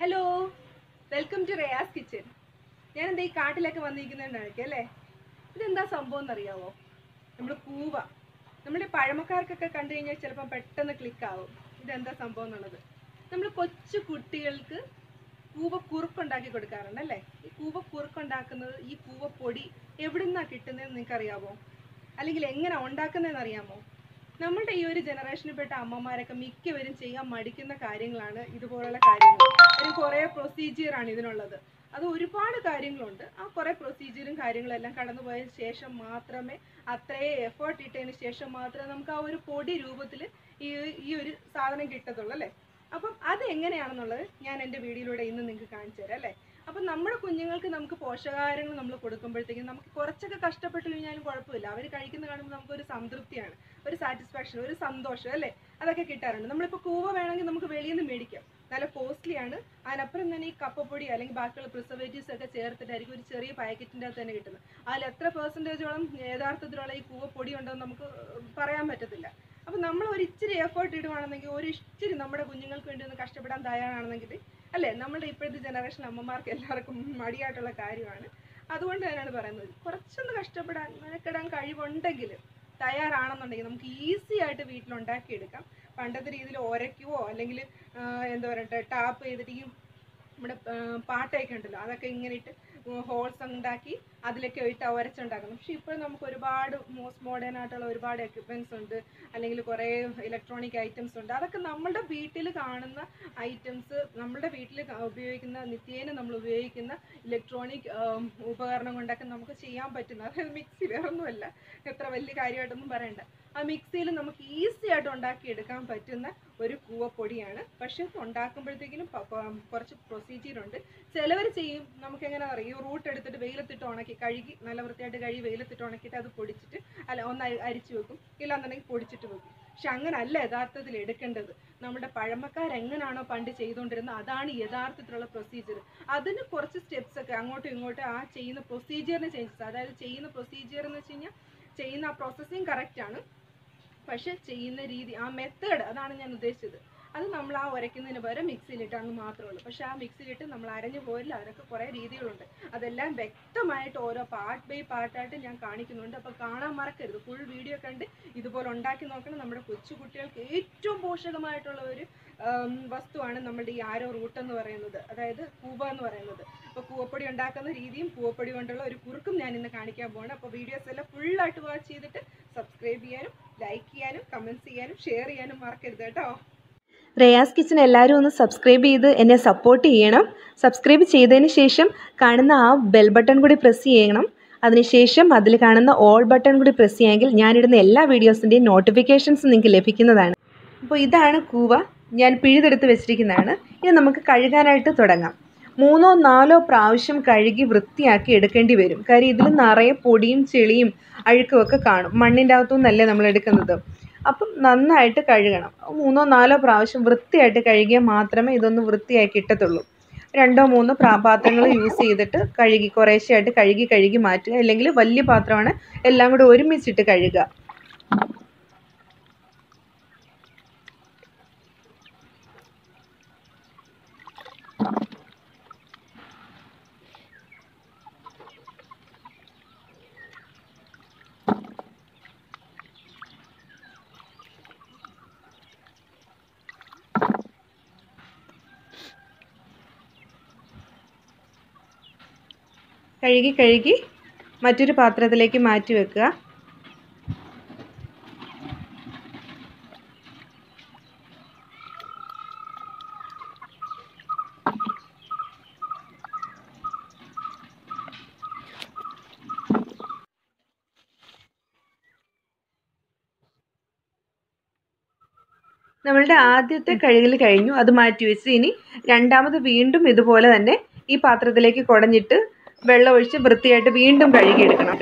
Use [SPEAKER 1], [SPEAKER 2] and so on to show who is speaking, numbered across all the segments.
[SPEAKER 1] hello welcome to Rayas kitchen ഞാൻ എന്താ ഈ കാട്ടിലൊക്കെ വന്നിരിക്കുന്നുണ്ടായിരിക്കും അല്ലേ ഇതെന്താ സംഭവം എന്നറിയാവോ നമ്മൾ കൂവ നമ്മുടെ പഴമക്കാർക്കൊക്കെ കണ്ടു കഴിഞ്ഞാൽ ചിലപ്പോൾ പെട്ടെന്ന് ക്ലിക്ക് ആവും ഇതെന്താ സംഭവം എന്നുള്ളത് നമ്മൾ കൊച്ചു കുട്ടികൾക്ക് കൂവ കുറുക്കുണ്ടാക്കി കൊടുക്കാറുണ്ട് അല്ലേ ഈ കൂവ കുറുക്കുണ്ടാക്കുന്നത് ഈ കൂവ പൊടി എവിടുന്നാണ് കിട്ടുന്നതെന്ന് നിങ്ങൾക്കറിയാമോ അല്ലെങ്കിൽ എങ്ങനെ ഉണ്ടാക്കുന്നതെന്ന് അറിയാമോ നമ്മളുടെ ഈ ഒരു ജനറേഷനിൽപ്പെട്ട അമ്മമാരൊക്കെ മിക്കവരും ചെയ്യാൻ മടിക്കുന്ന കാര്യങ്ങളാണ് ഇതുപോലുള്ള കാര്യങ്ങൾ ഒരു കുറേ പ്രൊസീജിയറാണ് ഇതിനുള്ളത് അത് ഒരുപാട് കാര്യങ്ങളുണ്ട് ആ കുറേ പ്രൊസീജിയറും കാര്യങ്ങളും എല്ലാം കടന്നുപോയതിന് ശേഷം മാത്രമേ അത്രയും എഫേർട്ട് ഇട്ടതിന് ശേഷം മാത്രമേ നമുക്ക് ആ ഒരു പൊടി രൂപത്തിൽ ഈ ഈ ഒരു സാധനം കിട്ടത്തുള്ളൂ അല്ലേ അപ്പം അത് എങ്ങനെയാണെന്നുള്ളത് ഞാൻ എൻ്റെ വീഡിയോയിലൂടെ ഇന്ന് നിങ്ങൾക്ക് കാണിച്ചു തരാം അല്ലേ അപ്പം നമ്മുടെ കുഞ്ഞുങ്ങൾക്ക് നമുക്ക് പോഷകാഹാരങ്ങൾ നമ്മൾ കൊടുക്കുമ്പോഴത്തേക്കും നമുക്ക് കുറച്ചൊക്കെ കഷ്ടപ്പെട്ട് കഴിഞ്ഞാലും കുഴപ്പമില്ല അവർ കഴിക്കുന്ന കാണുമ്പോൾ നമുക്കൊരു സംതൃപ്തിയാണ് ഒരു സാറ്റിസ്ഫാക്ഷൻ ഒരു സന്തോഷം അല്ലേ അതൊക്കെ കിട്ടാറുണ്ട് നമ്മളിപ്പോൾ കൂവ വേണമെങ്കിൽ നമുക്ക് വെളിയിൽ നിന്ന് മേടിക്കാം നല്ല കോസ്റ്റ്ലി ആണ് അതിനപ്പുറം തന്നെ ഈ കപ്പപ്പൊടി അല്ലെങ്കിൽ ബാക്കിയുള്ള പ്രിസർവേറ്റീവ്സ് ഒക്കെ ചേർത്തിട്ടായിരിക്കും ഒരു ചെറിയ പാക്കറ്റിൻ്റെ അകത്ത് തന്നെ കിട്ടുന്നത് അതിൽ എത്ര പെർസെൻറ്റേജോളം യഥാർത്ഥത്തിലുള്ള ഈ കൂവപ്പൊടി ഉണ്ടെന്ന് നമുക്ക് പറയാൻ പറ്റത്തില്ല അപ്പം നമ്മൾ ഒരു ഇച്ചിരി എഫേർട്ട് ഇടുവാണെന്നെങ്കിൽ ഒരു ഇച്ചിരി നമ്മുടെ കുഞ്ഞുങ്ങൾക്ക് വേണ്ടി ഒന്ന് കഷ്ടപ്പെടാൻ തയ്യാറാണെന്നെങ്കിൽ അല്ലേ നമ്മുടെ ഇപ്പോഴത്തെ ജനറേഷൻ അമ്മമാർക്ക് എല്ലാവർക്കും മടിയായിട്ടുള്ള കാര്യമാണ് അതുകൊണ്ട് തന്നെയാണ് പറയുന്നത് കുറച്ചൊന്ന് കഷ്ടപ്പെടാൻ മെനക്കെടാൻ കഴിവുണ്ടെങ്കിൽ തയ്യാറാണെന്നുണ്ടെങ്കിൽ നമുക്ക് ഈസി ആയിട്ട് വീട്ടിലുണ്ടാക്കിയെടുക്കാം പണ്ടത്തെ രീതിയിൽ ഒരയ്ക്കുവോ അല്ലെങ്കിൽ എന്താ പറയട്ടെ ടാപ്പ് ചെയ്തിട്ട് ഈ നമ്മുടെ ആ, പാട്ടയൊക്കെ ഉണ്ടല്ലോ അതൊക്കെ ഇങ്ങനെ ഇട്ട് ഹോൾസ് ഉണ്ടാക്കി അതിലൊക്കെ ഇട്ട് ഉരച്ചുണ്ടാക്കണം പക്ഷെ ഇപ്പോൾ നമുക്ക് ഒരുപാട് മോസ്റ്റ് മോഡേൺ ആയിട്ടുള്ള ഒരുപാട് എക്യുപ്മെൻറ്റ്സ് ഉണ്ട് അല്ലെങ്കിൽ കുറേ ഇലക്ട്രോണിക് ഐറ്റംസ് ഉണ്ട് അതൊക്കെ നമ്മുടെ വീട്ടിൽ കാണുന്ന ഐറ്റംസ് നമ്മുടെ വീട്ടിൽ ഉപയോഗിക്കുന്ന നിത്യേന നമ്മൾ ഉപയോഗിക്കുന്ന ഇലക്ട്രോണിക് ഉപകരണം കൊണ്ടൊക്കെ നമുക്ക് ചെയ്യാൻ പറ്റുന്ന അതായത് മിക്സി വേറൊന്നുമല്ല എത്ര വലിയ കാര്യമായിട്ടൊന്നും പറയണ്ട ആ മിക്സിയിൽ നമുക്ക് ഈസി ആയിട്ട് ഉണ്ടാക്കിയെടുക്കാൻ പറ്റുന്ന ഒരു കൂവപ്പൊടിയാണ് പക്ഷെ ഉണ്ടാക്കുമ്പോഴത്തേക്കിനും പ- പ- കുറച്ച് പ്രൊസീജിയർ ഉണ്ട് ചിലവർ ചെയ്യും നമുക്ക് എങ്ങനെ അറിയാം ഈ റൂട്ട് എടുത്തിട്ട് വെയിലത്തിട്ട് ഉണക്കി കഴുകി നല്ല വൃത്തിയായിട്ട് കഴുകി വെയിലത്തിട്ട് ഉണക്കിയിട്ട് അത് പൊടിച്ചിട്ട് അല്ല ഒന്ന് അരി- അരിച്ചു വെക്കും ഇല്ലാന്നുണ്ടെങ്കിൽ പൊടിച്ചിട്ട് വെക്കും പക്ഷെ അങ്ങനല്ല യഥാർത്ഥത്തിൽ എടുക്കേണ്ടത് നമ്മുടെ പഴമക്കാർ എങ്ങനെയാണോ പണ്ട് ചെയ്തുകൊണ്ടിരുന്നത് അതാണ് യഥാർത്ഥത്തിലുള്ള പ്രൊസീജിയർ അതിന് കുറച്ച് സ്റ്റെപ്സ് ഒക്കെ അങ്ങോട്ടും ഇങ്ങോട്ടും ആ ചെയ്യുന്ന പ്രൊസീജിയറിന് ചേഞ്ചസ് അതായത് ചെയ്യുന്ന പ്രൊസീജിയർ എന്ന് വെച്ച് കഴിഞ്ഞാൽ ചെയ്യുന്ന ആ പ്രോസസ്സിങ് കറക്റ്റ് ആണ് പക്ഷെ ചെയ്യുന്ന രീതി ആ മെത്തേഡ് അതാണ് ഞാൻ ഉദ്ദേശിച്ചത് അത് നമ്മൾ ആ ഉരയ്ക്കുന്നതിന് പകരം മിക്സിയിലിട്ടാണ് മാത്രമേ ഉള്ളൂ പക്ഷെ ആ മിക്സിയിലിട്ട് നമ്മൾ അരഞ്ഞു പോയില്ല അതിനൊക്കെ കുറേ രീതികളുണ്ട് അതെല്ലാം വ്യക്തമായിട്ട് ഓരോ പാർട്ട് ബൈ പാർട്ടായിട്ട് ഞാൻ കാണിക്കുന്നുണ്ട് അപ്പോൾ കാണാൻ മറക്കരുത് ഫുൾ വീഡിയോ കണ്ട് ഇതുപോലെ ഉണ്ടാക്കി നോക്കണം നമ്മുടെ കൊച്ചു കുട്ടികൾക്ക് ഏറ്റവും പോഷകമായിട്ടുള്ള ഒരു ആം, വസ്തുവാണ് നമ്മുടെ ഈ ആരോ റൂട്ട് എന്ന് പറയുന്നത് അതായത് കൂവ എന്ന് പറയുന്നത് അപ്പോൾ കൂവപ്പൊടി ഉണ്ടാക്കുന്ന രീതിയും കൂവപ്പൊടി കൊണ്ടുള്ള ഒരു കുറുക്കും ഞാൻ ഇന്ന് കാണിക്കാൻ പോവാണ് അപ്പോൾ വീഡിയോസ് എല്ലാം ഫുള്ളായിട്ട് വാച്ച് ചെയ്തിട്ട് സബ്സ്ക്രൈബ് ചെയ്യാനും ലൈക്ക് ചെയ്യാനും കമൻറ്റ്സ് ചെയ്യാനും ഷെയർ ചെയ്യാനും മറക്കരുത് കേട്ടോ
[SPEAKER 2] റയാസ് കിച്ചൻ എല്ലാവരും ഒന്ന് സബ്സ്ക്രൈബ് ചെയ്ത് എന്നെ സപ്പോർട്ട് ചെയ്യണം സബ്സ്ക്രൈബ് ചെയ്തതിന് ശേഷം കാണുന്ന ആ ബെൽ ബട്ടൺ കൂടി പ്രസ് ചെയ്യണം അതിനുശേഷം അതിൽ കാണുന്ന ഓൾ ബട്ടൺ കൂടി പ്രസ് ചെയ്യാമെങ്കിൽ ഞാനിടുന്ന എല്ലാ വീഡിയോസിൻ്റെയും നോട്ടിഫിക്കേഷൻസ് നിങ്ങൾക്ക് ലഭിക്കുന്നതാണ് അപ്പോൾ ഇതാണ് കൂവ ഞാൻ പിഴുതെടുത്ത് വെച്ചിരിക്കുന്നതാണ് ഇനി നമുക്ക് കഴുകാനായിട്ട് തുടങ്ങാം മൂന്നോ നാലോ പ്രാവശ്യം കഴുകി വൃത്തിയാക്കി എടുക്കേണ്ടി വരും കാര്യം ഇതിൽ നിറയെ പൊടിയും ചെളിയും അഴുക്കും ഒക്കെ കാണും മണ്ണിൻ്റെ അകത്തുനിന്നല്ലേ നമ്മൾ എടുക്കുന്നത് അപ്പം നന്നായിട്ട് കഴുകണം മൂന്നോ നാലോ പ്രാവശ്യം വൃത്തിയായിട്ട് കഴുകിയാൽ മാത്രമേ ഇതൊന്ന് വൃത്തിയായി കിട്ടത്തുള്ളൂ രണ്ടോ മൂന്നോ പ്രാ പാത്രങ്ങൾ യൂസ് ചെയ്തിട്ട് കഴുകി കുറേശ്ശെയായിട്ട് കഴുകി കഴുകി മാറ്റുക അല്ലെങ്കിൽ വലിയ പാത്രമാണ് എല്ലാം കൂടി ഒരുമിച്ചിട്ട് കഴുകുക കഴുകി കഴുകി മറ്റൊരു പാത്രത്തിലേക്ക് മാറ്റി വെക്കുക നമ്മളുടെ ആദ്യത്തെ കഴുകൽ കഴിഞ്ഞു അത് മാറ്റി വെച്ച് ഇനി രണ്ടാമത് വീണ്ടും ഇതുപോലെ തന്നെ ഈ പാത്രത്തിലേക്ക് കുടഞ്ഞിട്ട് വെള്ളം ഒഴിച്ച് വൃത്തിയായിട്ട് വീണ്ടും കഴുകിയെടുക്കണം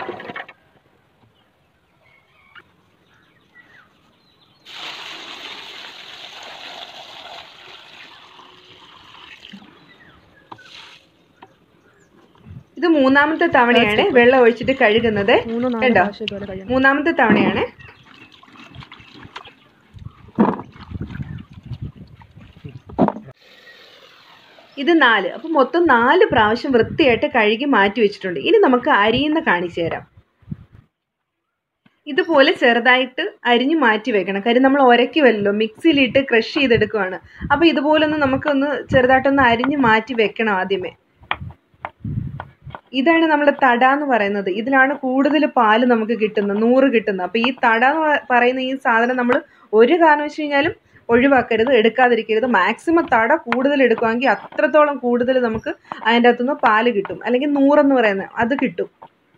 [SPEAKER 2] ഇത് മൂന്നാമത്തെ തവണയാണ് വെള്ളം ഒഴിച്ചിട്ട് കഴുകുന്നത്
[SPEAKER 1] മൂന്നോ നാലോ
[SPEAKER 2] കണ്ടോ
[SPEAKER 1] പ്രാവശ്യം ഇതുപോലെ കഴുകണം
[SPEAKER 2] മൂന്നാമത്തെ തവണയാണ് ഇത് നാല് അപ്പം മൊത്തം നാല് പ്രാവശ്യം വൃത്തിയായിട്ട് കഴുകി മാറ്റി വെച്ചിട്ടുണ്ട് ഇനി നമുക്ക് അരിയുന്ന കാണിച്ചു തരാം ഇതുപോലെ ചെറുതായിട്ട് അരിഞ്ഞ് മാറ്റി വെക്കണം കാര്യം നമ്മൾ ഉരയ്ക്കുമല്ലോ മിക്സിയിലിട്ട് ക്രഷ് ചെയ്തെടുക്കുവാണ് അപ്പോൾ ഇതുപോലൊന്ന് നമുക്കൊന്ന് ചെറുതായിട്ടൊന്ന് അരിഞ്ഞ് മാറ്റി വെക്കണം ആദ്യമേ ഇതാണ് നമ്മുടെ തട എന്ന് പറയുന്നത് ഇതിലാണ് കൂടുതൽ പാല് നമുക്ക് കിട്ടുന്നത് നൂറ് കിട്ടുന്നത് അപ്പോൾ ഈ തട എന്ന് പ- പറയുന്ന ഈ സാധനം നമ്മൾ ഒരു കാരണം വെച്ച് കഴിഞ്ഞാലും ഒഴിവാക്കരുത് എടുക്കാതിരിക്കരുത് മാക്സിമം തട കൂടുതൽ എടുക്കുവാണെങ്കിൽ അത്രത്തോളം കൂടുതൽ നമുക്ക് അതിൻ്റെ അകത്തുനിന്ന് പാല് കിട്ടും അല്ലെങ്കിൽ നൂറെന്ന് പറയുന്നത് അത് കിട്ടും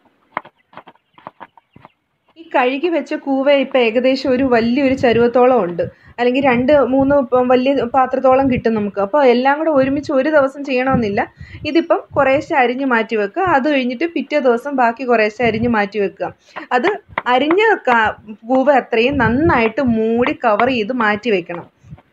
[SPEAKER 2] ഈ കഴുകി വെച്ച കൂവ ഇപ്പം ഏകദേശം ഒരു വലിയൊരു ചരുവത്തോളം ഉണ്ട് അല്ലെങ്കിൽ രണ്ട് മൂന്ന് പ- വലിയ പാത്രത്തോളം കിട്ടും നമുക്ക് അപ്പോൾ എല്ലാം കൂടെ ഒരുമിച്ച് ഒരു ദിവസം ചെയ്യണമെന്നില്ല ഇതിപ്പം കുറേശ്ശെ അരിഞ്ഞ് മാറ്റി വെക്കുക അത് കഴിഞ്ഞിട്ട് പിറ്റേ ദിവസം ബാക്കി കുറേശ്ശെ അരിഞ്ഞ് മാറ്റി വെക്കുക അത് അരിഞ്ഞ ക- കൂവ അത്രയും നന്നായിട്ട് മൂടി കവർ ചെയ്ത് മാറ്റി വെക്കണം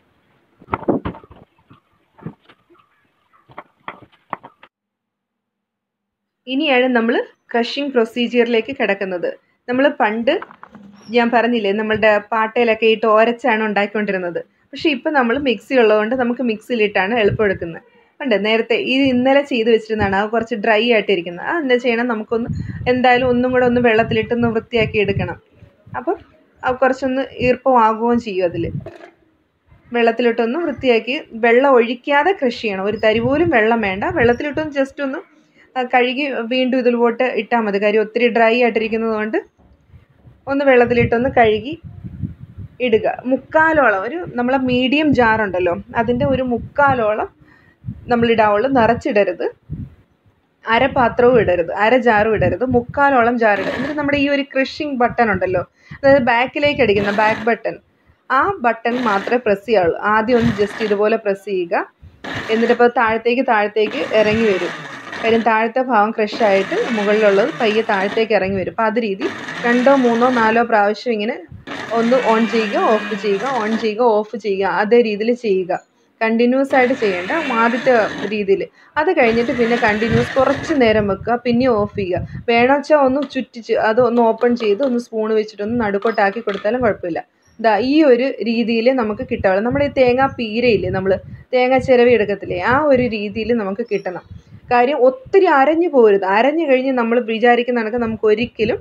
[SPEAKER 2] ഇനിയാണ് നമ്മൾ ക്രഷിംഗ് പ്രൊസീജിയറിലേക്ക് കിടക്കുന്നത് നമ്മൾ പണ്ട് ഞാൻ പറഞ്ഞില്ലേ നമ്മളുടെ പാട്ടയിലൊക്കെ ഇട്ട് ഓരച്ചാണ് ഉണ്ടാക്കിക്കൊണ്ടിരുന്നത് പക്ഷേ ഇപ്പം നമ്മൾ മിക്സി ഉള്ളതുകൊണ്ട് നമുക്ക് മിക്സിയിലിട്ടാണ് എളുപ്പം എടുക്കുന്നത് ഉണ്ട് നേരത്തെ ഇത് ഇന്നലെ ചെയ്ത് വെച്ചിരുന്നതാണ് അത് കുറച്ച് ഡ്രൈ ആയിട്ടിരിക്കുന്നത് അത് എന്താ ചെയ്യണം നമുക്കൊന്ന് എന്തായാലും ഒന്നും കൂടെ ഒന്ന് വെള്ളത്തിലിട്ടൊന്ന് വൃത്തിയാക്കി എടുക്കണം അപ്പം അത് കുറച്ചൊന്ന് ഈർപ്പമാകുകയും ചെയ്യും അതിൽ വെള്ളത്തിലിട്ടൊന്ന് വൃത്തിയാക്കി വെള്ളം ഒഴിക്കാതെ കൃഷി ചെയ്യണം ഒരു തരി പോലും വെള്ളം വേണ്ട വെള്ളത്തിലിട്ടൊന്ന് ജസ്റ്റ് ഒന്ന് ആ, കഴുകി വീണ്ടും ഇതിലോട്ട് ഇട്ടാൽ മതി കാര്യം ഒത്തിരി ഡ്രൈ ആയിട്ടിരിക്കുന്നത് കൊണ്ട് ഒന്ന് വെള്ളത്തിലിട്ടൊന്ന് കഴുകി ഇടുക മുക്കാലോളം ഒരു നമ്മളെ മീഡിയം ജാറുണ്ടല്ലോ അതിൻ്റെ ഒരു മുക്കാലോളം നമ്മൾ ഇടാവുള്ളൂ നിറച്ചിടരുത് അര പാത്രവും ഇടരുത് അര ജാറും ഇടരുത് മുക്കാലോളം ജാർ ഇടുക എന്നിട്ട് നമ്മുടെ ഈ ഒരു ക്രഷിംഗ് ബട്ടൺ ഉണ്ടല്ലോ അതായത് ബാക്കിലേക്ക് അടിക്കുന്ന ബാക്ക് ബട്ടൺ ആ ബട്ടൺ മാത്രമേ പ്രസ് ചെയ്യാവുള്ളൂ ആദ്യം ഒന്ന് ജസ്റ്റ് ഇതുപോലെ പ്രസ് ചെയ്യുക എന്നിട്ടിപ്പോൾ താഴത്തേക്ക് താഴത്തേക്ക് ഇറങ്ങി വരും കാര്യം താഴത്തെ ഭാഗം crush ആയിട്ട് മുകളിലുള്ളത് പയ്യെ താഴത്തേക്ക് ഇറങ്ങി വരും അപ്പോൾ അത് രീതി രണ്ടോ മൂന്നോ നാലോ പ്രാവശ്യം ഇങ്ങനെ ഒന്ന് ഓൺ ചെയ്യുക ഓഫ് ചെയ്യുക ഓൺ ചെയ്യുക ഓഫ് ചെയ്യുക അതേ രീതിയിൽ ചെയ്യുക കണ്ടിന്യൂസ് ആയിട്ട് ചെയ്യേണ്ട ആദ്യത്തെ രീതിയിൽ അത് കഴിഞ്ഞിട്ട് പിന്നെ കണ്ടിന്യൂസ് കുറച്ച് നേരം വെക്കുക പിന്നെ ഓഫ് ചെയ്യുക വേണമെന്ന് വെച്ചാൽ ഒന്ന് ചുറ്റിച്ച് അത് ഒന്ന് ഓപ്പൺ ചെയ്ത് ഒന്ന് സ്പൂൺ വെച്ചിട്ട് ഒന്ന് നടുക്കോട്ടാക്കി കൊടുത്താലും കുഴപ്പമില്ല ദാ ഈ ഒരു രീതിയിൽ നമുക്ക് കിട്ടാവുള്ളൂ നമ്മുടെ ഈ തേങ്ങാ പീരയില്ലേ നമ്മൾ തേങ്ങ ചിരവി എടുക്കത്തില്ലേ ആ ഒരു രീതിയിൽ നമുക്ക് കിട്ടണം കാര്യം ഒത്തിരി അരഞ്ഞു പോരുത് അരഞ്ഞു കഴിഞ്ഞ് നമ്മൾ വിചാരിക്കുന്ന കണക്ക് നമുക്ക് ഒരിക്കലും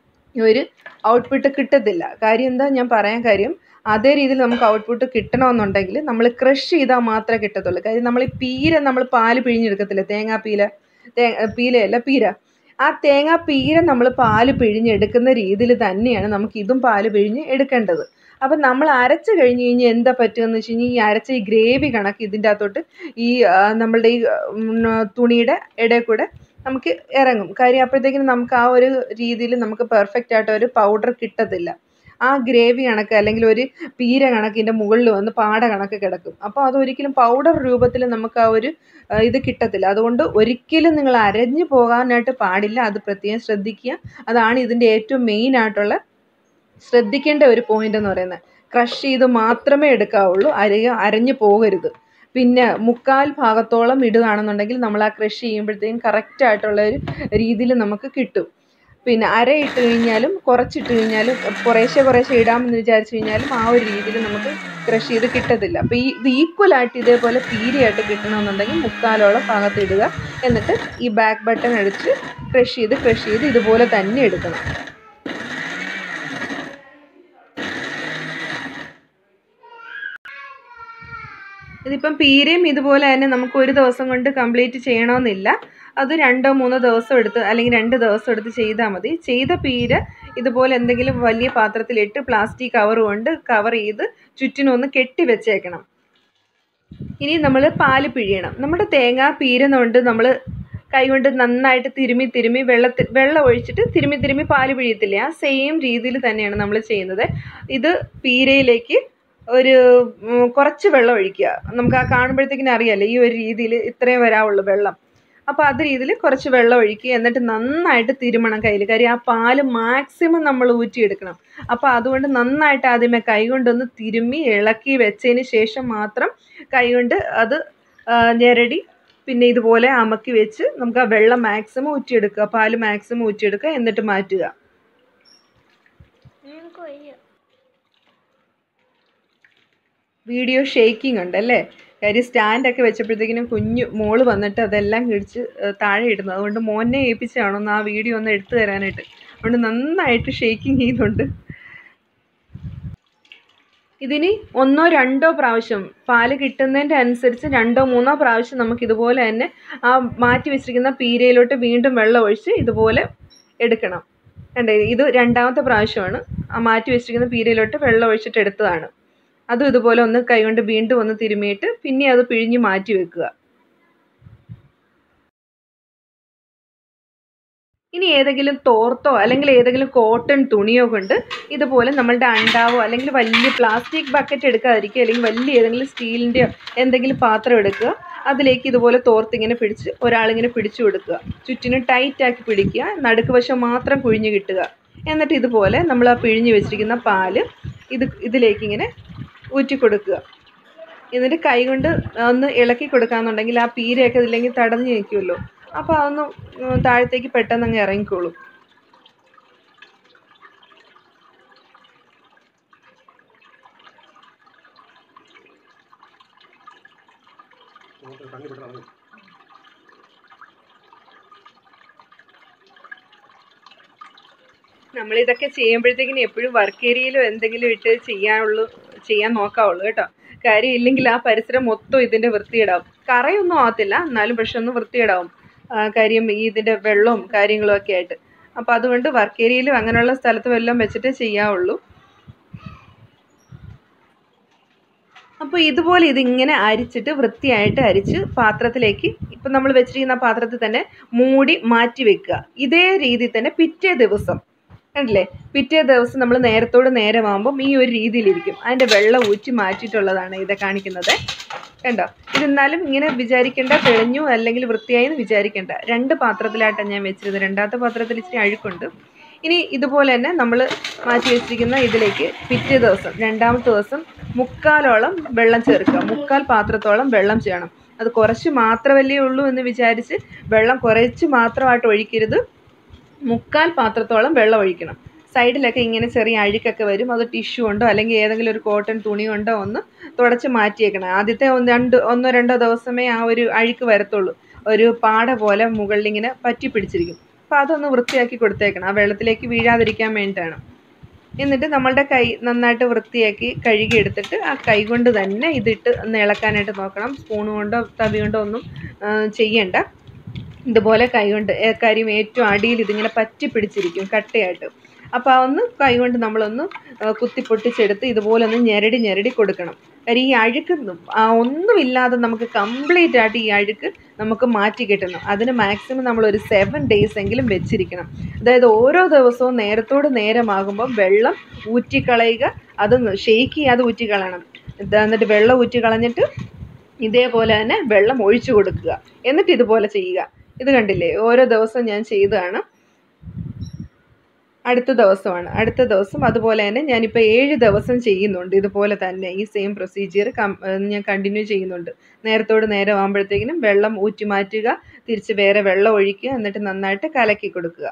[SPEAKER 2] ഈ ഒരു ഔട്ട്പുട്ട് കിട്ടത്തില്ല കാര്യം എന്താ ഞാൻ പറയാൻ കാര്യം അതേ രീതിയിൽ നമുക്ക് ഔട്ട്പുട്ട് കിട്ടണമെന്നുണ്ടെങ്കിൽ നമ്മൾ ക്രഷ് ചെയ്താൽ മാത്രമേ കിട്ടത്തുള്ളൂ കാര്യം നമ്മൾ ഈ പീര നമ്മൾ പാല് പിഴിഞ്ഞെടുക്കത്തില്ല തേങ്ങാ പീല തേ പീലയല്ല പീര ആ തേങ്ങാ പീര നമ്മൾ പാല് പിഴിഞ്ഞെടുക്കുന്ന രീതിയിൽ തന്നെയാണ് നമുക്ക് ഇതും പാല് പിഴിഞ്ഞ് എടുക്കേണ്ടത് അപ്പം നമ്മൾ അരച്ച് കഴിഞ്ഞ് കഴിഞ്ഞാൽ എന്താ പറ്റുകയെന്ന് വെച്ച് കഴിഞ്ഞാൽ ഈ അരച്ച ഈ ഗ്രേവി കണക്ക് ഇതിൻ്റെ അകത്തോട്ട് ഈ ആ, നമ്മളുടെ ഈ ഉം, തുണിയുടെ ഇടയിൽ കൂടെ നമുക്ക് ഇറങ്ങും കാര്യം അപ്പോഴത്തേക്കിനും നമുക്ക് ആ ഒരു രീതിയിൽ നമുക്ക് പെർഫെക്റ്റ് ആയിട്ട് ഒരു പൗഡർ കിട്ടത്തില്ല ആ ഗ്രേവി കണക്ക് അല്ലെങ്കിൽ ഒരു പീര കണക്കിൻ്റെ മുകളിൽ വന്ന് പാട കണക്ക് കിടക്കും അപ്പോൾ അതൊരിക്കലും പൗഡർ രൂപത്തിൽ നമുക്ക് ആ ഒരു ആ, ഇത് കിട്ടത്തില്ല അതുകൊണ്ട് ഒരിക്കലും നിങ്ങൾ അരഞ്ഞു പോകാനായിട്ട് പാടില്ല അത് പ്രത്യേകം ശ്രദ്ധിക്കുക അതാണ് ഇതിൻ്റെ ഏറ്റവും മെയിൻ ആയിട്ടുള്ള ശ്രദ്ധിക്കേണ്ട ഒരു പോയിന്റ് എന്ന് പറയുന്നത് ക്രഷ് ചെയ്ത് മാത്രമേ എടുക്കാവുള്ളൂ അരയ അരഞ്ഞു പോകരുത് പിന്നെ മുക്കാൽ ഭാഗത്തോളം ഇടുകയാണെന്നുണ്ടെങ്കിൽ നമ്മൾ ആ ക്രഷ് ചെയ്യുമ്പോഴത്തേക്കും കറക്റ്റ് ആയിട്ടുള്ള ഒരു രീതിയിൽ നമുക്ക് കിട്ടും പിന്നെ അര ഇട്ട് കഴിഞ്ഞാലും കുറച്ചിട്ട് കഴിഞ്ഞാലും കുറേശ്ശെ കുറേശ്ശെ ഇടാമെന്ന് വിചാരിച്ചു കഴിഞ്ഞാലും ആ ഒരു രീതിയിൽ നമുക്ക് ക്രഷ് ചെയ്ത് കിട്ടത്തില്ല അപ്പോൾ ഈ ഇത് ഈക്വൽ ആയിട്ട് ഇതേപോലെ പീരിയായിട്ട് കിട്ടണമെന്നുണ്ടെങ്കിൽ മുക്കാലോളം ഭാഗത്ത് ഇടുക എന്നിട്ട് ഈ ബാക്ക് ബട്ടൺ അടിച്ച് ക്രഷ് ചെയ്ത് ക്രഷ് ചെയ്ത് ഇതുപോലെ തന്നെ എടുക്കണം ഇതിപ്പം പീരയും ഇതുപോലെ തന്നെ നമുക്ക് ഒരു ദിവസം കൊണ്ട് കംപ്ലീറ്റ് ചെയ്യണമെന്നില്ല അത് രണ്ടോ മൂന്നോ ദിവസം എടുത്ത് അല്ലെങ്കിൽ രണ്ട് ദിവസം എടുത്ത് ചെയ്താൽ മതി ചെയ്ത പീര ഇതുപോലെ എന്തെങ്കിലും വലിയ പാത്രത്തിലിട്ട് പ്ലാസ്റ്റിക് കവർ കൊണ്ട് കവർ ചെയ്ത് ചുറ്റിനും ഒന്ന് കെട്ടി വെച്ചേക്കണം ഇനി നമ്മൾ പാല് പിഴിയണം നമ്മുടെ തേങ്ങ പീരുന്നതുകൊണ്ട് നമ്മൾ കൈകൊണ്ട് നന്നായിട്ട് തിരുമ്മി തിരുമ്മി വെള്ളത്തിൽ വെള്ളം ഒഴിച്ചിട്ട് തിരുമ്മി തിരുമ്മി പാല് പിഴിയത്തില്ലേ ആ സെയിം രീതിയിൽ തന്നെയാണ് നമ്മൾ ചെയ്യുന്നത് ഇത് പീരയിലേക്ക് ഒരു ഉം, കുറച്ച് വെള്ളം ഒഴിക്കുക നമുക്ക് ആ കാണുമ്പോഴത്തേക്കിനും അറിയാമല്ലോ ഈ ഒരു രീതിയിൽ ഇത്രയും വരാവുള്ളൂ വെള്ളം അപ്പോൾ അത് രീതിയിൽ കുറച്ച് വെള്ളം ഒഴിക്കുക എന്നിട്ട് നന്നായിട്ട് തിരുമണം കയ്യിൽ കാര്യം ആ പാല് മാക്സിമം നമ്മൾ ഊറ്റിയെടുക്കണം അപ്പോൾ അതുകൊണ്ട് നന്നായിട്ട് ആദ്യമേ കൈ കൊണ്ടൊന്ന് തിരുമ്മി ഇളക്കി വെച്ചതിന് ശേഷം മാത്രം കൈ കൊണ്ട് അത് ആ, ഞെരടി പിന്നെ ഇതുപോലെ അമക്കി വെച്ച് നമുക്ക് ആ വെള്ളം മാക്സിമം ഊറ്റിയെടുക്കുക പാല് മാക്സിമം ഊറ്റിയെടുക്കുക എന്നിട്ട് മാറ്റുക
[SPEAKER 3] നിങ്ങൾക്ക് വയ്യ
[SPEAKER 2] വീഡിയോ ഷേക്കിംഗ് ഉണ്ട് അല്ലേ കാര്യം സ്റ്റാൻഡൊക്കെ വെച്ചപ്പോഴത്തേക്കിനും കുഞ്ഞു മോള് വന്നിട്ട് അതെല്ലാം കിടിച്ച് ഏഹ്, താഴെ ഇടുന്നു അതുകൊണ്ട് മോനെ ഏൽപ്പിച്ചാണോ ഒന്ന് ആ വീഡിയോ ഒന്ന് എടുത്തു തരാനായിട്ട് അതുകൊണ്ട് നന്നായിട്ട് ഷേക്കിങ് ചെയ്യുന്നുണ്ട് ഇതിന് ഒന്നോ രണ്ടോ പ്രാവശ്യം പാല് കിട്ടുന്നതിൻ്റെ അനുസരിച്ച് രണ്ടോ മൂന്നോ പ്രാവശ്യം നമുക്ക് ഇതുപോലെ തന്നെ ആ മാറ്റി വെച്ചിരിക്കുന്ന പീരയിലോട്ട് വീണ്ടും വെള്ളം ഒഴിച്ച് ഇതുപോലെ എടുക്കണം കണ്ടേ ഇത് രണ്ടാമത്തെ പ്രാവശ്യമാണ് ആ മാറ്റി വെച്ചിരിക്കുന്ന പീരയിലോട്ട് വെള്ളം ഒഴിച്ചിട്ട് എടുത്തതാണ് അതും ഇതുപോലെ ഒന്ന് കൈകൊണ്ട് വീണ്ടും ഒന്ന് തിരുമിയിട്ട് പിന്നെ അത് പിഴിഞ്ഞ് മാറ്റി വെക്കുക ഇനി ഏതെങ്കിലും തോർത്തോ അല്ലെങ്കിൽ ഏതെങ്കിലും കോട്ടൺ തുണിയോ കൊണ്ട് ഇതുപോലെ നമ്മളുടെ അണ്ടാവോ അല്ലെങ്കിൽ വലിയ പ്ലാസ്റ്റിക് ബക്കറ്റ് എടുക്കാതിരിക്കുക അല്ലെങ്കിൽ വലിയ ഏതെങ്കിലും സ്റ്റീലിൻ്റെയോ എന്തെങ്കിലും പാത്രം എടുക്കുക അതിലേക്ക് ഇതുപോലെ തോർത്തിങ്ങനെ പിടിച്ച് ഒരാളിങ്ങനെ പിടിച്ചു കൊടുക്കുക ചുറ്റിനും ടൈറ്റ് ആക്കി പിടിക്കുക നടുക്ക് വശം മാത്രം കുഴിഞ്ഞു കിട്ടുക എന്നിട്ട് ഇതുപോലെ നമ്മൾ ആ പിഴിഞ്ഞ് വെച്ചിരിക്കുന്ന പാല് ഇത് ഇതിലേക്ക് ഇങ്ങനെ ഊറ്റി കൊടുക്കുക എന്നിട്ട് കൈ കൊണ്ട് ഒന്ന് ഇളക്കി കൊടുക്കാന്നുണ്ടെങ്കിൽ ആ പീരയൊക്കെ ഇതില്ലെങ്കിൽ തടഞ്ഞു നിൽക്കുമല്ലോ അപ്പോൾ അതൊന്ന് ഉം, താഴത്തേക്ക് പെട്ടെന്ന് അങ്ങ് ഇറങ്ങിക്കോളും നമ്മളിതൊക്കെ ചെയ്യുമ്പോഴത്തേക്കിനും എപ്പോഴും വർക്ക് ഏരിയയിലോ എന്തെങ്കിലും ഇട്ട് ചെയ്യാനുള്ളൂ ചെയ്യാൻ നോക്കാവുള്ളൂ കേട്ടോ കാര്യം ഇല്ലെങ്കിൽ ആ പരിസരം മൊത്തം ഇതിൻ്റെ വൃത്തിയിടാവും കറയൊന്നും ആകത്തില്ല എന്നാലും പക്ഷെ ഒന്ന് വൃത്തിയിടാവും ആ, കാര്യം ഈ ഇതിൻ്റെ വെള്ളവും കാര്യങ്ങളും ഒക്കെ ആയിട്ട് അപ്പോൾ അതുകൊണ്ട് വർക്ക് ഏരിയയിലും അങ്ങനെയുള്ള സ്ഥലത്തും എല്ലാം വെച്ചിട്ട് ചെയ്യാവുള്ളൂ അപ്പോൾ ഇതുപോലെ ഇതിങ്ങനെ അരിച്ചിട്ട് വൃത്തിയായിട്ട് അരിച്ച് പാത്രത്തിലേക്ക് ഇപ്പം നമ്മൾ വെച്ചിരിക്കുന്ന ആ പാത്രത്തിൽ തന്നെ മൂടി മാറ്റി വെക്കുക ഇതേ രീതിയിൽ തന്നെ പിറ്റേ ദിവസം കണ്ടില്ലേ പിറ്റേ ദിവസം നമ്മൾ നേരത്തോട് നേരമാകുമ്പം ഈ ഒരു രീതിയിലിരിക്കും അതിൻ്റെ വെള്ളം ഊറ്റി മാറ്റിയിട്ടുള്ളതാണ് ഇത് കാണിക്കുന്നത് കണ്ടോ ഇതെന്നാലും ഇങ്ങനെ വിചാരിക്കേണ്ട തെളിഞ്ഞു അല്ലെങ്കിൽ വൃത്തിയായി എന്ന് വിചാരിക്കേണ്ട രണ്ട് പാത്രത്തിലായിട്ടാണ് ഞാൻ വെച്ചിരുന്നത് രണ്ടാമത്തെ പാത്രത്തിൽ ഇച്ചിരി അഴുക്കുണ്ട് ഇനി ഇതുപോലെ തന്നെ നമ്മൾ മാറ്റി വെച്ചിരിക്കുന്ന ഇതിലേക്ക് പിറ്റേ ദിവസം രണ്ടാമത്തെ ദിവസം മുക്കാലോളം വെള്ളം ചേർക്കുക മുക്കാൽ പാത്രത്തോളം വെള്ളം ചെയ്യണം അത് കുറച്ച് മാത്രമല്ലേ ഉള്ളൂ എന്ന് വിചാരിച്ച് വെള്ളം കുറച്ച് മാത്രമായിട്ട് ഒഴിക്കരുത് മുക്കാൽ പാത്രത്തോളം വെള്ളം ഒഴിക്കണം സൈഡിലൊക്കെ ഇങ്ങനെ ചെറിയ അഴുക്കൊക്കെ വരും അത് ടിഷ്യൂ കൊണ്ടോ അല്ലെങ്കിൽ ഏതെങ്കിലും ഒരു കോട്ടൺ തുണി കൊണ്ടോ ഒന്ന് തുടച്ച് മാറ്റിയേക്കണം ആദ്യത്തെ ഒന്ന് രണ്ട് ഒന്നോ രണ്ടോ ദിവസമേ ആ ഒരു അഴുക്ക് വരത്തുള്ളൂ ഒരു പാട പോലെ മുകളിലിങ്ങനെ പറ്റി പിടിച്ചിരിക്കും അപ്പോൾ അതൊന്ന് വൃത്തിയാക്കി കൊടുത്തേക്കണം ആ വെള്ളത്തിലേക്ക് വീഴാതിരിക്കാൻ വേണ്ടിയിട്ടാണ് എന്നിട്ട് നമ്മളുടെ കൈ നന്നായിട്ട് വൃത്തിയാക്കി കഴുകി എടുത്തിട്ട് ആ കൈ കൊണ്ട് തന്നെ ഇതിട്ട് ഒന്ന് ഇളക്കാനായിട്ട് നോക്കണം സ്പൂൺ കൊണ്ടോ തവി കൊണ്ടോ ഒന്നും ആ, ചെയ്യണ്ട ഇതുപോലെ കൈ കൊണ്ട് ഏ, കാര്യം ഏറ്റവും അടിയിൽ ഇതിങ്ങനെ പറ്റി പിടിച്ചിരിക്കും കട്ടയായിട്ട് അപ്പോൾ ഒന്ന് കൈ കൊണ്ട് നമ്മളൊന്ന് ആ, കുത്തി പൊട്ടിച്ചെടുത്ത് ഇതുപോലെ ഒന്ന് ഞെരടി ഞെരടി കൊടുക്കണം കാര്യം ഈ അഴുക്ക് ആ, ഒന്നുമില്ലാതെ നമുക്ക് കംപ്ലീറ്റ് ആയിട്ട് ഈ അഴുക്ക് നമുക്ക് മാറ്റി കിട്ടണം അതിന് മാക്സിമം നമ്മൾ ഒരു സെവൻ ഡേയ്സ് എങ്കിലും വെച്ചിരിക്കണം അതായത് ഓരോ ദിവസവും നേരത്തോട് നേരമാകുമ്പോൾ വെള്ളം ഊറ്റിക്കളയുക അത് ഷെയ്ക്ക് ചെയ്യാതെ ഊറ്റിക്കളയണം ഇത് എന്നിട്ട് വെള്ളം ഊറ്റി കളഞ്ഞിട്ട് ഇതേപോലെ തന്നെ വെള്ളം ഒഴിച്ചു കൊടുക്കുക എന്നിട്ട് ഇതുപോലെ ചെയ്യുക ഇത് കണ്ടില്ലേ ഓരോ ദിവസവും ഞാൻ ചെയ്തതാണ് അടുത്ത ദിവസമാണ് അടുത്ത ദിവസം അതുപോലെ തന്നെ ഞാനിപ്പോൾ ഏഴ് ദിവസം ചെയ്യുന്നുണ്ട് ഇതുപോലെ തന്നെ ഈ സെയിം പ്രൊസീജിയർ ഞാൻ കണ്ടിന്യൂ ചെയ്യുന്നുണ്ട് നേരത്തോട് നേരം ആകുമ്പോഴത്തേക്കിനും വെള്ളം ഊറ്റി മാറ്റുക തിരിച്ച് വേറെ വെള്ളം ഒഴിക്കുക എന്നിട്ട് നന്നായിട്ട് കലക്കി കൊടുക്കുക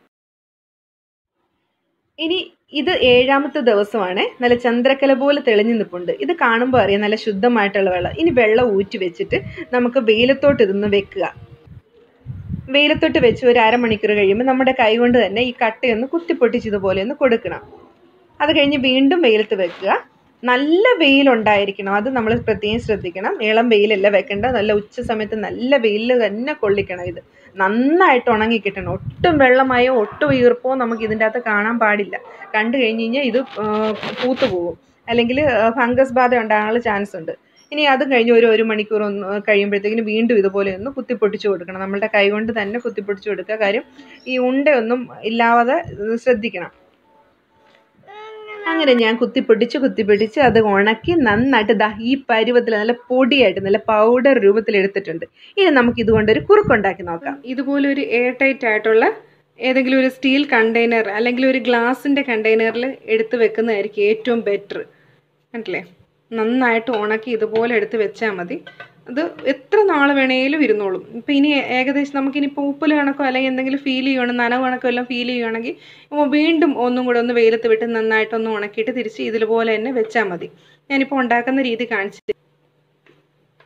[SPEAKER 2] ഇനി ഇത് ഏഴാമത്തെ ദിവസമാണ് നല്ല ചന്ദ്രക്കല പോലെ തെളിഞ്ഞു നിൽപ്പുണ്ട് ഇത് കാണുമ്പോൾ അറിയാം നല്ല ശുദ്ധമായിട്ടുള്ള വെള്ളം ഇനി വെള്ളം ഊറ്റി വെച്ചിട്ട് നമുക്ക് വെയിലത്തോട്ട് ഇതൊന്ന് വെക്കുക വെയിലത്തോട്ട് വെച്ച് ഒരു അരമണിക്കൂർ കഴിയുമ്പോൾ നമ്മുടെ കൈ കൊണ്ട് തന്നെ ഈ കട്ടയൊന്ന് കുത്തിപ്പൊട്ടിച്ച് ഇതുപോലെ ഒന്ന് കൊടുക്കണം അത് കഴിഞ്ഞ് വീണ്ടും വെയിലത്ത് വെക്കുക നല്ല വെയിലുണ്ടായിരിക്കണം അത് നമ്മൾ പ്രത്യേകം ശ്രദ്ധിക്കണം ഇളം വെയിലല്ല വെക്കേണ്ട നല്ല ഉച്ച സമയത്ത് നല്ല വെയിലിൽ തന്നെ കൊള്ളിക്കണം ഇത് നന്നായിട്ട് ഉണങ്ങി കിട്ടണം ഒട്ടും വെള്ളമായോ ഒട്ടും ഈർപ്പമോ നമുക്ക് ഇതിൻ്റെ അകത്ത് കാണാൻ പാടില്ല കണ്ടു കഴിഞ്ഞ് കഴിഞ്ഞാൽ ഇത് ആ, പൂത്തു പോകും അല്ലെങ്കിൽ ഫംഗസ് ബാധ ഉണ്ടാകാനുള്ള ചാൻസ് ഉണ്ട് ഇനി അതും കഴിഞ്ഞ് ഒരു ഒരു മണിക്കൂർ ഒന്ന് കഴിയുമ്പോഴത്തേക്കിന് വീണ്ടും ഇതുപോലെ ഒന്ന് കുത്തിപ്പൊട്ടിച്ച് കൊടുക്കണം നമ്മളുടെ കൈ കൊണ്ട് തന്നെ കുത്തിപ്പൊട്ടിച്ച് കൊടുക്കുക കാര്യം ഈ ഉണ്ടയൊന്നും ഇല്ലാതെ ശ്രദ്ധിക്കണം അങ്ങനെ ഞാൻ കുത്തിപ്പൊട്ടിച്ച് കുത്തിപ്പൊട്ടിച്ച് അത് ഉണക്കി നന്നായിട്ട് ദാ ഈ പരുവത്തിൽ നല്ല പൊടിയായിട്ട് നല്ല പൗഡർ രൂപത്തിൽ എടുത്തിട്ടുണ്ട് ഇനി നമുക്ക് ഇതുകൊണ്ടൊരു കുറുക്കുണ്ടാക്കി നോക്കാം
[SPEAKER 1] ഇതുപോലെ ഒരു എയർ ടൈറ്റ് ആയിട്ടുള്ള ഏതെങ്കിലും ഒരു സ്റ്റീൽ കണ്ടെയ്നർ അല്ലെങ്കിൽ ഒരു ഗ്ലാസിൻ്റെ കണ്ടെയ്നറിൽ എടുത്ത് വെക്കുന്നതായിരിക്കും ഏറ്റവും ബെറ്റർ കണ്ടില്ലേ നന്നായിട്ട് ഉണക്കി ഇതുപോലെ എടുത്ത് വെച്ചാൽ മതി അത് എത്ര നാൾ വേണേലും ഇരുന്നോളും ഇപ്പം ഇനി ഏകദേശം നമുക്കിനി പൂപ്പൽ കണക്കോ അല്ലെങ്കിൽ എന്തെങ്കിലും ഫീൽ ചെയ്യുകയാണ് നനവ് കണക്കോ എല്ലാം ഫീൽ ചെയ്യുകയാണെങ്കിൽ അപ്പോൾ വീണ്ടും ഒന്നും കൂടെ ഒന്ന് വെയിലത്ത് വിട്ട് നന്നായിട്ടൊന്ന് ഉണക്കിയിട്ട് തിരിച്ച് ഇതുപോലെ തന്നെ വെച്ചാൽ മതി ഞാനിപ്പോൾ ഉണ്ടാക്കുന്ന രീതി കാണിച്ചു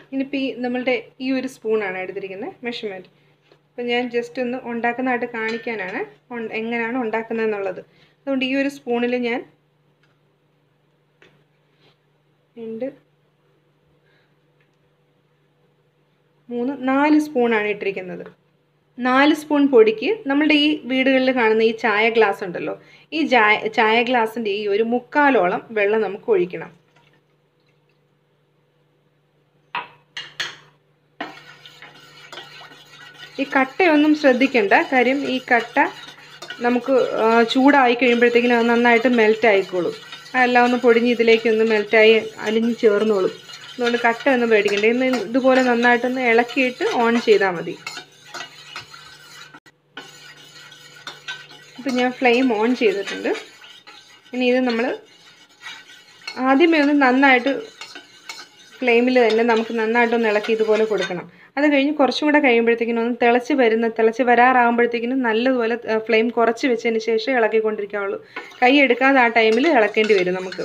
[SPEAKER 1] ഇനിയിപ്പോൾ ഈ നമ്മളുടെ ഈ ഒരു സ്പൂണാണ് എടുത്തിരിക്കുന്നത് മെഷർമെൻറ്റ് അപ്പോൾ ഞാൻ ജസ്റ്റ് ഒന്ന് ഉണ്ടാക്കുന്നതായിട്ട് കാണിക്കാനാണ് ഉൺ- എങ്ങനെയാണ് ഉണ്ടാക്കുന്നതെന്നുള്ളത് അതുകൊണ്ട് ഈ ഒരു സ്പൂണിൽ ഞാൻ രണ്ട് മൂന്ന് നാല് സ്പൂണാണ് ഇട്ടിരിക്കുന്നത് നാല് സ്പൂൺ പൊടിക്ക് നമ്മളുടെ ഈ വീടുകളിൽ കാണുന്ന ഈ ചായ ഗ്ലാസ് ഉണ്ടല്ലോ ഈ ചായ ചായ ഗ്ലാസിൻ്റെ ഈ ഒരു മുക്കാലോളം വെള്ളം നമുക്ക് ഒഴിക്കണം ഈ കട്ടയൊന്നും ശ്രദ്ധിക്കണ്ട കാര്യം ഈ കട്ട നമുക്ക് ആ, ചൂടായി കഴിയുമ്പോഴത്തേക്കിനും അത് നന്നായിട്ട് മെൽറ്റ് ആയിക്കോളും അതെല്ലാം ഒന്ന് പൊടിഞ്ഞ് ഇതിലേക്കൊന്ന് മെൽറ്റായി അലിഞ്ഞ് ചേർന്നോളും അതുകൊണ്ട് കട്ട ഒന്നും പേടിക്കണ്ട ഇന്ന് ഇതുപോലെ നന്നായിട്ടൊന്ന് ഇളക്കിയിട്ട് ഓൺ ചെയ്താൽ മതി ഇപ്പം ഞാൻ ഫ്ലെയിം ഓൺ ചെയ്തിട്ടുണ്ട് ഇനി ഇത് നമ്മൾ ആദ്യമേ ഒന്ന് നന്നായിട്ട് ഫ്ലെയിമിൽ തന്നെ നമുക്ക് നന്നായിട്ടൊന്ന് ഇളക്കി ഇതുപോലെ കൊടുക്കണം അത് കഴിഞ്ഞ് കുറച്ചും കൂടെ കഴിയുമ്പോഴത്തേക്കിനും ഒന്ന് തിളച്ച് വരുന്ന തിളച്ച് വരാറാകുമ്പോഴത്തേക്കിനും നല്ലതുപോലെ ഫ്ലെയിം കുറച്ച് വെച്ചതിന് ശേഷം ഇളക്കിക്കൊണ്ടിരിക്കാവുള്ളൂ കൈ എടുക്കാതെ ആ ടൈമിൽ ഇളക്കേണ്ടി വരും നമുക്ക്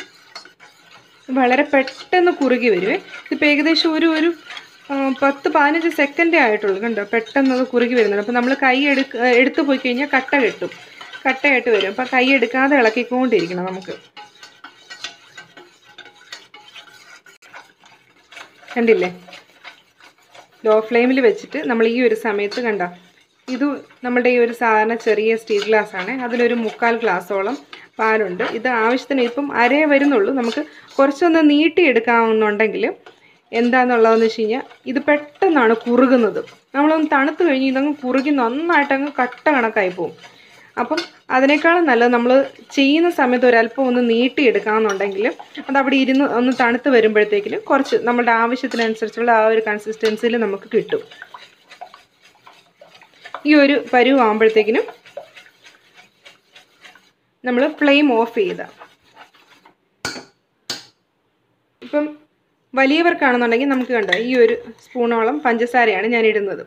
[SPEAKER 1] വളരെ പെട്ടെന്ന് കുറുകി വരുവേ ഇതിപ്പോൾ ഏകദേശം ഒരു ഒരു ആ, പത്ത് പതിനഞ്ച് സെക്കൻഡേ ആയിട്ടുള്ളൂ കണ്ടോ പെട്ടെന്ന് അത് കുറുകി വരുന്നുണ്ട് അപ്പോൾ നമ്മൾ കൈ എടുക്ക എടുത്ത് പോയി കഴിഞ്ഞാൽ കട്ട കെട്ടും കട്ടയായിട്ട് വരും അപ്പോൾ കൈ എടുക്കാതെ ഇളക്കിക്കൊണ്ടിരിക്കണം നമുക്ക് കണ്ടില്ലേ ലോ ഫ്ലെയിമിൽ വെച്ചിട്ട് നമ്മൾ ഈ ഒരു സമയത്ത് കണ്ട ഇത് നമ്മുടെ ഈ ഒരു സാധാരണ ചെറിയ സ്റ്റീൽ ഗ്ലാസ് ആണ് അതിലൊരു മുക്കാൽ ഗ്ലാസോളം പാലുണ്ട് ഇത് ആവശ്യത്തിന് ഇപ്പം അരേ വരുന്നുള്ളൂ നമുക്ക് കുറച്ചൊന്ന് നീട്ടിയെടുക്കാവുന്നുണ്ടെങ്കിൽ എന്താണെന്നുള്ളതെന്ന് വെച്ച് കഴിഞ്ഞാൽ ഇത് പെട്ടെന്നാണ് കുറുകുന്നത് നമ്മളൊന്ന് തണുത്ത് കഴിഞ്ഞ് ഇതങ്ങ് കുറുകി നന്നായിട്ടങ്ങ് കട്ട കണക്കായി പോകും അപ്പം അതിനേക്കാളും നല്ലത് നമ്മൾ ചെയ്യുന്ന സമയത്ത് ഒരല്പം ഒന്ന് നീട്ടിയെടുക്കാമെന്നുണ്ടെങ്കിൽ അത് അവിടെ ഇരുന്ന് ഒന്ന് തണുത്ത് വരുമ്പോഴത്തേക്കിന് കുറച്ച് നമ്മുടെ ആവശ്യത്തിനനുസരിച്ചുള്ള ആ ഒരു കൺസിസ്റ്റൻസിയിൽ നമുക്ക് കിട്ടും ഈ ഒരു പരുവാകുമ്പോഴത്തേക്കിനും നമ്മൾ ഫ്ലെയിം ഓഫ് ചെയ്ത ഇപ്പം വലിയവർക്കാണെന്നുണ്ടെങ്കിൽ നമുക്ക് കണ്ടോ ഈ ഒരു സ്പൂണോളം പഞ്ചസാരയാണ് ഞാൻ ഇടുന്നത്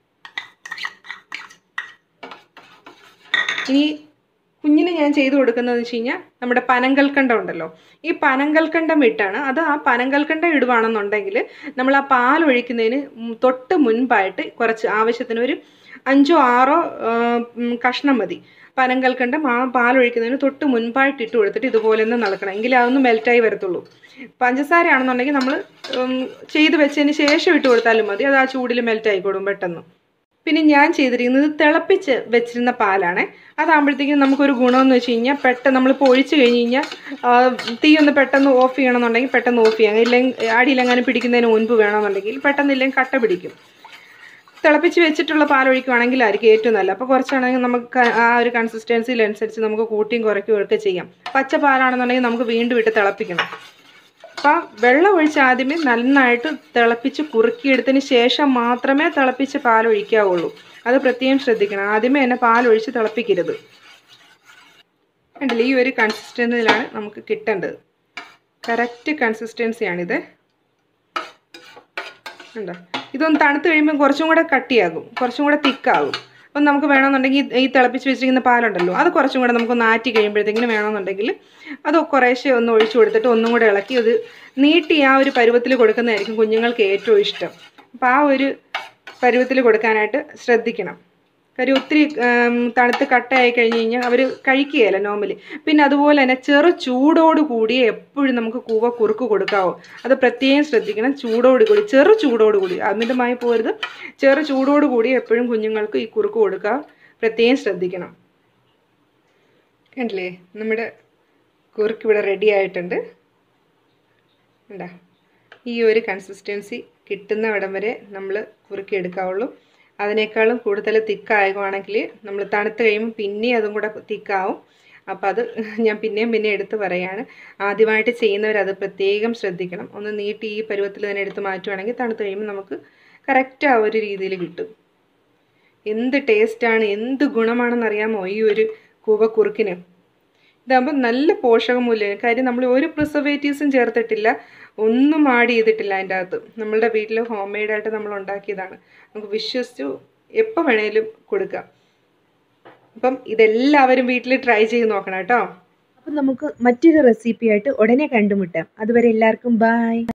[SPEAKER 1] ഇനി കുഞ്ഞിന് ഞാൻ ചെയ്തു കൊടുക്കുന്നതെന്ന് വെച്ച് കഴിഞ്ഞാൽ നമ്മുടെ പനങ്കൽക്കണ്ടം ഉണ്ടല്ലോ ഈ പനങ്കൽക്കണ്ടം ഇട്ടാണ് അത് ആ പനങ്കൽക്കണ്ടം ഇടുവാണെന്നുണ്ടെങ്കിൽ നമ്മൾ ആ പാൽ ഒഴിക്കുന്നതിന് മു- തൊട്ട് മുൻപായിട്ട് കുറച്ച് ആവശ്യത്തിന് ഒരു അഞ്ചോ ആറോ ആ, ഉം, കഷ്ണം മതി പനങ്കൽക്കണ്ടം ആ പാൽ ഒഴിക്കുന്നതിന് തൊട്ട് മുൻപായിട്ട് ഇട്ട് കൊടുത്തിട്ട് ഇതുപോലെ ഒന്ന് നടക്കണം എങ്കിലേ അതൊന്ന് മെൽറ്റായി വരത്തുള്ളൂ പഞ്ചസാര ആണെന്നുണ്ടെങ്കിൽ നമ്മൾ ചെയ്ത് വെച്ചതിന് ശേഷം ഇട്ട് കൊടുത്താലും മതി അത് ആ ചൂടിൽ മെൽറ്റ് ആയിക്കോളും പെട്ടെന്ന് പിന്നെ ഞാൻ ചെയ്തിരിക്കുന്നത് തിളപ്പിച്ച് വെച്ചിരുന്ന പാലാണ് അതാകുമ്പോഴത്തേക്കും നമുക്കൊരു ഗുണമെന്ന് വെച്ച് കഴിഞ്ഞാൽ പെട്ടെന്ന് നമ്മളിപ്പോൾ ഒഴിച്ച് കഴിഞ്ഞ് കഴിഞ്ഞാൽ ആ, തീ ഒന്ന് പെട്ടെന്ന് ഓഫ് ചെയ്യണമെന്നുണ്ടെങ്കിൽ പെട്ടെന്ന് ഓഫ് ചെയ്യാം ഇല്ലെങ്കിൽ അടിയിലെങ്ങാനും പിടിക്കുന്നതിന് മുൻപ് വേണമെന്നുണ്ടെങ്കിൽ പെട്ടെന്ന് ഇല്ലെങ്കിൽ കട്ട പിടിക്കും തിളപ്പിച്ച് വെച്ചിട്ടുള്ള പാൽ ഒഴിക്കുകയാണെങ്കിലായിരിക്കും ഏറ്റവും നല്ല അപ്പോൾ കുറച്ചാണെങ്കിൽ നമുക്ക് ആ ഒരു കൺസിസ്റ്റൻസിയിലനുസരിച്ച് നമുക്ക് കൂട്ടിയും കുറയ്ക്കുകയും ഒക്കെ ചെയ്യാം പച്ച പാലാണെന്നുണ്ടെങ്കിൽ നമുക്ക് വീണ്ടും ഇട്ട് തിളപ്പിക്കണം അപ്പം വെള്ളം ഒഴിച്ച് ആദ്യമേ നന്നായിട്ട് തിളപ്പിച്ച് കുറുക്കിയെടുത്തതിന് ശേഷം മാത്രമേ തിളപ്പിച്ച് പാൽ ഒഴിക്കാവുള്ളൂ അത് പ്രത്യേകം ശ്രദ്ധിക്കണം ആദ്യമേ തന്നെ പാൽ ഒഴിച്ച് തിളപ്പിക്കരുത് കണ്ടില്ലേ ഈ ഒരു കൺസിസ്റ്റൻസിയിലാണ് നമുക്ക് കിട്ടേണ്ടത് കറക്റ്റ് കൺസിസ്റ്റൻസിയാണിത് ഉണ്ടോ ഇതൊന്ന് തണുത്ത് കഴിയുമ്പോൾ കുറച്ചും കൂടെ കട്ടിയാകും കുറച്ചും കൂടെ തിക്കാകും അപ്പം നമുക്ക് വേണമെന്നുണ്ടെങ്കിൽ ഈ- ഈ തിളപ്പിച്ച് വെച്ചിരിക്കുന്ന പാലുണ്ടല്ലോ അത് കുറച്ചും കൂടെ നമുക്ക് നാറ്റി കഴിയുമ്പോഴത്തേക്കിനും വേണമെന്നുണ്ടെങ്കിൽ അത് കുറേശ്ശെ ഒന്ന് ഒഴിച്ചു കൊടുത്തിട്ട് ഒന്നും കൂടെ ഇളക്കി അത് നീട്ടി ആ ഒരു പരുവത്തിൽ കൊടുക്കുന്നതായിരിക്കും കുഞ്ഞുങ്ങൾക്ക് ഏറ്റവും ഇഷ്ടം അപ്പോൾ ആ ഒരു പരുവത്തിൽ കൊടുക്കാനായിട്ട് ശ്രദ്ധിക്കണം കാര്യം ഒത്തിരി ഉം, തണുത്ത് കട്ടയായി കഴിഞ്ഞ് കഴിഞ്ഞാൽ അവർ കഴിക്കുകയില്ല നോർമലി പിന്നെ അതുപോലെ തന്നെ ചെറു ചൂടോട് കൂടി എപ്പോഴും നമുക്ക് കൂവ കുറുക്ക് കൊടുക്കാവോ അത് പ്രത്യേകം ശ്രദ്ധിക്കണം ചൂടോട് കൂടി ചെറു ചൂടോട് കൂടി അമിതമായി പോരുത് ചെറു ചൂടോട് കൂടി എപ്പോഴും കുഞ്ഞുങ്ങൾക്ക് ഈ കുറുക്ക് കൊടുക്കുക പ്രത്യേകം ശ്രദ്ധിക്കണം കണ്ടില്ലേ നമ്മുടെ കുറുക്ക് ഇവിടെ റെഡി ആയിട്ടുണ്ട് കണ്ടാ ഈ ഒരു കൺസിസ്റ്റൻസി കിട്ടുന്നവിടം വരെ നമ്മൾ കുറുക്കി എടുക്കാവുള്ളൂ അതിനേക്കാളും കൂടുതൽ തിക്കാകുവാണെങ്കിൽ നമ്മൾ തണുത്ത് കഴിയുമ്പോൾ പിന്നെയും അതും കൂടെ തിക്കാവും അപ്പോൾ അത് ഞാൻ പിന്നെയും പിന്നെ എടുത്ത് പറയാണ് ആദ്യമായിട്ട് ചെയ്യുന്നവർ അത് പ്രത്യേകം ശ്രദ്ധിക്കണം ഒന്ന് നീട്ടി ഈ പരുവത്തിൽ തന്നെ എടുത്ത് മാറ്റുവാണെങ്കിൽ തണുത്ത് കഴിയുമ്പോൾ നമുക്ക് കറക്റ്റ് ആ ഒരു രീതിയിൽ കിട്ടും എന്ത് ടേസ്റ്റാണ് എന്ത് ഗുണമാണെന്ന് അറിയാമോ ഈ ഒരു കൂവക്കുറുക്കിന് ഇതാകുമ്പോൾ നല്ല പോഷകമൂല്യം കാര്യം നമ്മൾ ഒരു പ്രിസർവേറ്റീവ്സും ചേർത്തിട്ടില്ല ഒന്നും ആഡ് ചെയ്തിട്ടില്ല അതിൻ്റെ അകത്ത് നമ്മളുടെ വീട്ടിൽ ഹോം മെയ്ഡായിട്ട് നമ്മൾ ഉണ്ടാക്കിയതാണ് നമുക്ക് വിശ്വസിച്ചു എപ്പോൾ വേണേലും കൊടുക്കാം അപ്പം ഇതെല്ലാവരും വീട്ടിൽ ട്രൈ ചെയ്ത് നോക്കണം കേട്ടോ
[SPEAKER 2] അപ്പം നമുക്ക് മറ്റൊരു റെസിപ്പിയായിട്ട് ഉടനെ കണ്ടുമുട്ടാം അതുവരെ എല്ലാവർക്കും ബായ്